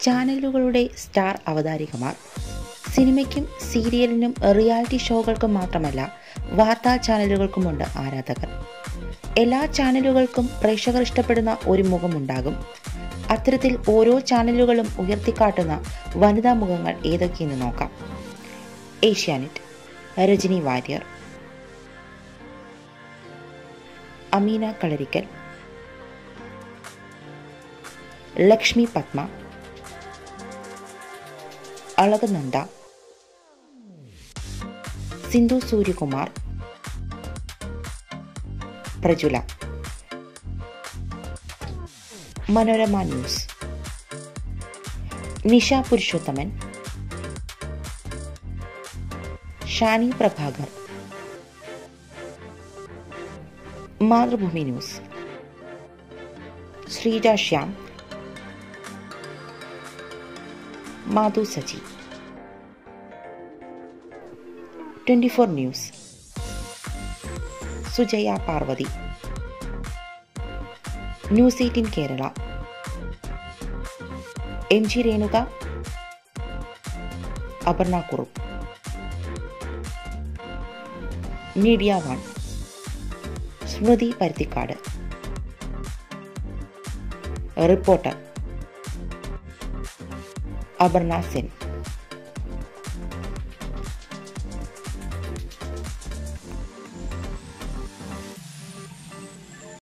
ചാനലുകളുടെ star അവതാരികമാർ സിനിമയ്ക്കും സീരിയലിനും reality ഷോകൾക്കും മാത്രമല്ല വാർത്താ ചാനലുകൾക്കുമുണ്ട് ആരാധകർ എല്ലാ ചാനലുകൾക്കും പ്രേക്ഷകർ ഇഷ്ടപ്പെടുന്ന ഒരു മുഖമുണ്ടാകും അത്തരത്തിൽ ഓരോ ചാനലുകളും ഉയർത്തിക്കാട്ടുന്ന വനിതാ മുഖങ്ങൾ ഏതൊക്കെയെന്ന് നോക്കാം Asianet Rajani Warrier Ameena Kalarikkal Lakshmi Padma Alakananda Sindhu Suryakumar Prajula Manorama news Nisha Purushothaman Shani Prabhakar Mathrubhumi news Sreeja Shyam Madhu Saji twenty four news Sujaya Parvathy news eighteen Kerala M G Renuka Aparna Kurup media one Smruthi Paruthikkad reporter Aparna Sen